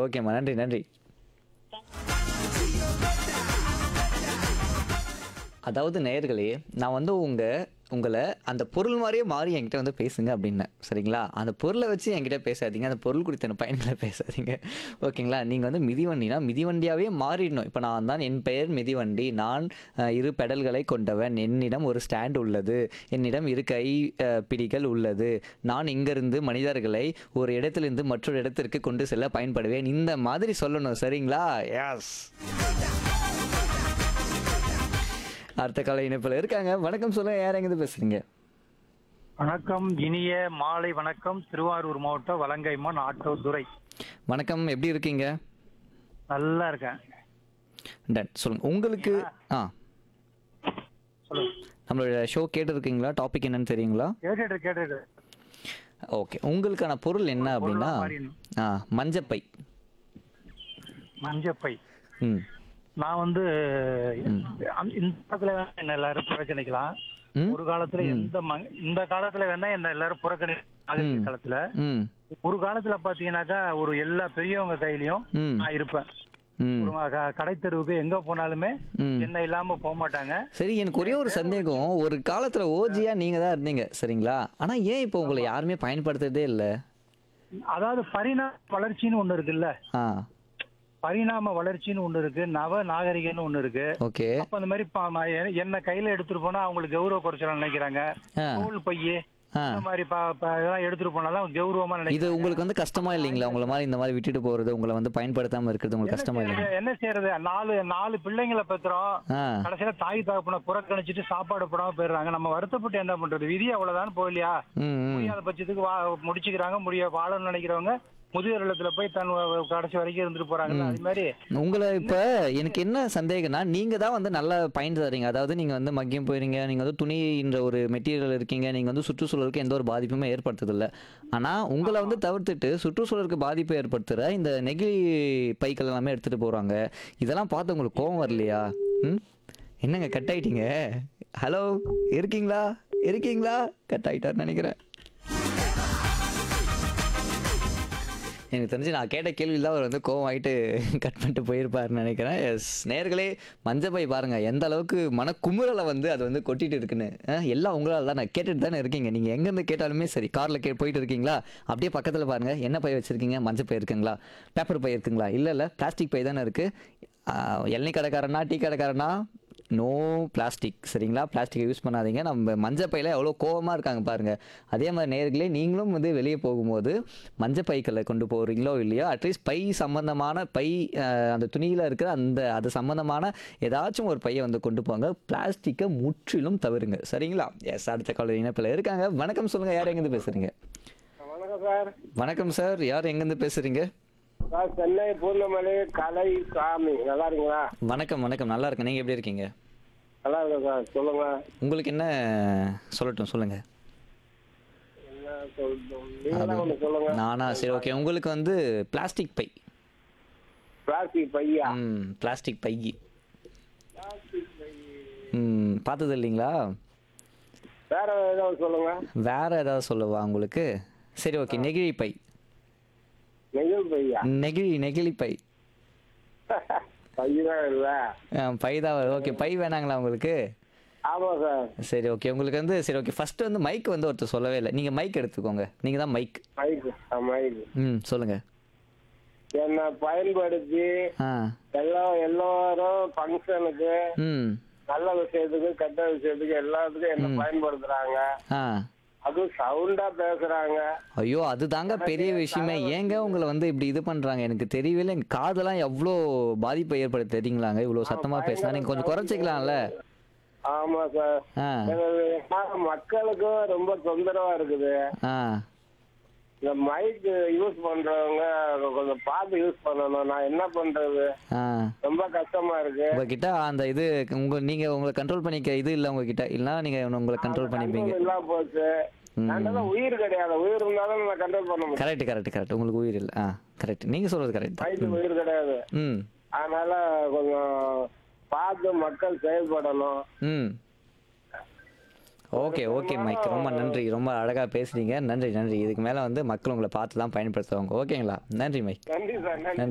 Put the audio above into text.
ஓகேம்மா நன்றி நன்றி அதாவது நேயர்களே நான் வந்து உங்க உங்களை அந்த பொருள் மாதிரியே மாறி என்கிட்ட வந்து பேசுங்க அப்படின்னேன் சரிங்களா அந்த பொருளை வச்சு என்கிட்ட பேசாதீங்க அந்த பொருள் குறித்த பயன்களை பேசாதீங்க ஓகேங்களா நீங்கள் வந்து மிதிவண்டினா மிதிவண்டியாகவே மாறிடணும் இப்போ நான் தான் என் பெயர் மிதிவண்டி நான் அஹ், இரு பெடல்களை கொண்டவன் என்னிடம் ஒரு ஸ்டாண்ட் உள்ளது என்னிடம் இரு கை அஹ், பிடிகள் உள்ளது நான் இங்கிருந்து மனிதர்களை ஒரு இடத்திலிருந்து மற்றொரு இடத்திற்கு கொண்டு செல்ல பயன்படுவேன் இந்த மாதிரி சொல்லணும் சரிங்களா எஸ் அடுத்த கால இணைப்பில் இருக்காங்க வணக்கம் சொல்லுங்க யார் எங்கிருந்து பேசுறீங்க வணக்கம் இனிய மாலை வணக்கம் திருவாரூர் மாவட்டம் வலங்கைமான் ஆட்டோ துரை வணக்கம் எப்படி இருக்கீங்க நல்லா இருக்கேன் டன் சொல்லுங்க உங்களுக்கு ஆ சொல்லுங்க நம்மளோட ஷோ கேட்டிருக்கீங்களா டாபிக் என்னன்னு தெரியுங்களா கேட்டுட்டு கேட்டுட்டு ஓகே உங்களுக்கான பொருள் என்ன அப்படின்னா பொருளா மாறிடணும். ஆ மஞ்சப்பை மஞ்சப்பை ம் நான் வந்து அந்த- இந்த காலத்துல வேணா என்ன எல்லாரும் புறக்கணிக்கலாம் ம் ஒரு காலத்துல எந்த ம- இந்த காலத்துல வேணா என்ன எல்லாரும் புறக்கணி ஆதிக்க காலத்துல ம் ஒரு காலத்துல பாத்தீங்கன்னாக்கா ஒரு எல்லா பெரியவங்க கையிலயும் ம் நான் இருப்பேன் ம் ஒரு க- கடை தெருவுக்கு எங்க போனாலுமே ம் என்ன இல்லாம போக மாட்டாங்க சரி எனக்கு ஒரே ஒரு சந்தேகம் ஒரு காலத்துல ஓஜியா நீங்க தான் இருந்தீங்க சரிங்களா ஆனா ஏன் இப்போ உங்களை யாருமே பயன்படுத்துறதே இல்ல அதாவது பரிணாம வளர்ச்சின்னு ஒண்ணு இருக்குல்ல ஆ பரிணாம வளர்ச்சின்னு ஒண்ணு இருக்கு நவ நாகரிகம்னு ஒண்ணு இருக்கு ஓகே அப்ப அந்த மாதிரி பா- ம- எ- என்ன கையில எடுத்துட்டு போனா அவங்களுக்கு கௌரவ குறைச்சலாம் நினைக்கிறாங்க ஆ தோல் பையே ஆ இந்த மாதிரி பா- பா- இதெல்லாம் எடுத்துட்டு போனாலும் கௌரவமா இது நினைக்கிறாங்க உங்களுக்கு வந்து கஷ்டமா இல்லைங்களா உங்களை மாதிரி இந்த மாதிரி விட்டுட்டு போறது உங்களை வந்து பயன்படுத்தாம இருக்கிறது உங்களுக்கு கஷ்டமா என்ன இல்லைங்களா செய்யறது? என்ன செய்யறது நாலு நாலு பிள்ளைங்களை பெற்றோம் ஆ கடைசியில தாய் தகப்பனை புறக்கணிச்சிட்டு சாப்பாடு போடாம போயிடுறாங்க நம்ம வருத்தப்பட்டு என்ன பண்றது விதி அவ்வளவுதான் போகலையா ம் ம் முடியாத பட்சத்துக்கு வா முடிச்சுக்கிறாங்க முடிய வாழணும்னு நினைக்கிறவங்க முதியோர் இல்லத்துல போய் தன் வ- கடைசி வரைக்கும் இருந்துட்டு போறாங்கல்ல அது மாதிரி உங்களை இப்ப எனக்கு என்ன சந்தேகம்னா நீங்க தான் வந்து நல்லா பயன் தரீங்க அதாவது நீங்க வந்து மக்கியம் போயிருங்க நீங்க வந்து துணின்ற ஒரு மெட்டீரியல் இருக்கீங்க நீங்க வந்து சுற்றுச்சூழலுக்கு எந்த ஒரு பாதிப்புமே ஏற்படுத்துறதில்ல ஆனா உங்களை வந்து தவிர்த்துட்டு சுற்றுச்சூழலுக்கு பாதிப்பு ஏற்படுத்துற இந்த நெகிழி பைக்கள் எல்லாமே எடுத்துட்டு போறாங்க இதெல்லாம் பார்த்து உங்களுக்கு கோவம் வரலையா ம் என்னங்க கட் ஆயிட்டீங்க ஹலோ இருக்கீங்களா இருக்கீங்களா கட் ஆயிட்டாருன்னு நினைக்கிறேன் எனக்கு தெரிஞ்சு நான் கேட்ட கேள்வியில் அவர் வந்து கோவம் ஆகிட்டு கட் பண்ணிட்டு போயிருப்பாருன்னு நினைக்கிறேன் எஸ் நேர்களே மஞ்சப்பை பாருங்க எந்த அளவுக்கு மனக்குமுறலை வந்து அது வந்து கொட்டிட்டு இருக்குன்னு அஹ், எல்லாம் உங்களால் தான் நான் கேட்டுட்டு தானே இருக்கீங்க நீங்கள் எங்கேருந்து கேட்டாலுமே சரி காரில் கே போயிட்டு இருக்கீங்களா அப்படியே பக்கத்தில் பாருங்க என்ன பை வச்சிருக்கீங்க மஞ்சள் பை இருக்குங்களா பேப்பர் பை இருக்குங்களா இல்லை இல்லை பிளாஸ்டிக் பை தானே இருக்குது எண்ணெய் கடைக்காரனா டீ கடைக்காரனா நோ பிளாஸ்டிக் சரிங்களா பிளாஸ்டிக்கை யூஸ் பண்ணாதீங்க நம்ம மஞ்சள் பையில எவ்வளோ கோவமாக இருக்காங்க பாருங்கள் அதே மாதிரி நேர்களே நீங்களும் வந்து வெளியே போகும்போது மஞ்சள் பைக்களை கொண்டு போகிறீங்களோ இல்லையோ அட்லீஸ்ட் பை சம்மந்தமான பை அஹ், அந்த துணியில் இருக்கிற அந்த அது சம்மந்தமான ஏதாச்சும் ஒரு பையை வந்து கொண்டு போங்க பிளாஸ்டிக்கை முற்றிலும் தவிருங்க சரிங்களா எஸ் அடுத்த கால இணைப்பில் இருக்காங்க வணக்கம் சொல்லுங்கள் யார் எங்கேருந்து பேசுகிறீங்க வணக்கம் சார் வணக்கம் சார் யார் எங்கேருந்து பேசுகிறீங்க சார் சென்னை பூந்தமல்லி கலை சாமி நல்லா இருக்கீங்களா வணக்கம் வணக்கம் நல்லா இருக்கேன் நீங்கள் எப்படி இருக்கீங்க நல்லா இருக்கேன் சார் சொல்லுங்க உங்களுக்கு என்ன சொல்லட்டும் சொல்லுங்கள் என்ன சொல்லட்டும் நீங்களா ஒன்று சொல்லுங்க நானா சரி ஓகே உங்களுக்கு வந்து பிளாஸ்டிக் பை பிளாஸ்டிக் பையா ம் பிளாஸ்டிக் பை ம் பார்த்தது இல்லைங்களா வேற ஏதாவது சொல்லுங்க வேற ஏதாவது சொல்லவா உங்களுக்கு சரி ஓகே நெகிழி பை நெகிழ் பையா நெகிழி நெகிழி பை பையதான் இல்ல பை தான் ஓகே பை வேணாங்களா உங்களுக்கு ஆமா சார் சரி ஓகே உங்களுக்கு வந்து சரி ஓகே ஃபர்ஸ்ட் வந்து மைக் வந்து ஒருத்தர் சொல்லவே இல்லை நீங்கள் மைக் எடுத்துக்கோங்க நீங்கள் தான் மைக் மைக் மைக் ம் சொல்லுங்க என்னை பயன்படுத்தி ஆ எல்லா எல்லாரும் ஃபங்க்ஷனுக்கு ம் நல்ல விஷயத்துக்கு கெட்ட விஷயத்துக்கு எல்லாத்துக்கும் என்ன பயன்படுத்துறாங்க ஆ அதுவும் சவுண்டா பேசுறாங்க ஐயோ அது தாங்க பெரிய விஷயமே ஏங்க உங்களை வந்து இப்படி இது பண்றாங்க எனக்கு தெரியவே இல்லை எங்க காதெல்லாம் எவ்வளோ பாதிப்பை ஏற்படுத்த தெரியுங்களாங்க இவ்வளோ சத்தமா பேசினா நீங்க கொஞ்சம் குறைச்சிக்கலாம்ல ஆமா சார் ஆ எனக்கு மக்களுக்கும் ரொம்ப தொந்தரவா இருக்குது ஆ இந்த மைக் யூஸ் பண்றவங்க கொஞ்சம் பார்த்து யூஸ் பண்ணணும் நான் என்ன பண்றது ஆ ரொம்ப கஷ்டமா இருக்கு உங்ககிட்ட அந்த இது உங்க நீங்க உங்களை கண்ட்ரோல் பண்ணிக்க இது இல்லை உங்ககிட்ட இல்லைன்னா நீங்க உங்களை கண்ட்ரோல் பண்ணிப்பீங்க control இல்லாம போச்சு அதனால உயிர் கிடையாது உயிர் இருந்தாலும் நான் கண்ட்ரோல் பண்ண முடியும் கரெக்ட் கரெக்ட் கரெக்ட் உங்களுக்கு உயிர் இல்லை ஆ கரெக்ட் நீங்க சொல்றது கரெக்ட் தான் மைக்கு உயிர் கிடையாது ம் அதனால கொஞ்சம் பார்த்து மக்கள் செயல்படணும் ம் ஓகே ஓகே மைக் ரொம்ப நன்றி ரொம்ப அழகா பேசுறீங்க நன்றி நன்றி இதுக்கு மேல வந்து மக்கள் உங்களை பார்த்து தான் பயன்படுத்துவாங்க ஓகேங்களா நன்றி மைக் நன்றி சார் நன்றி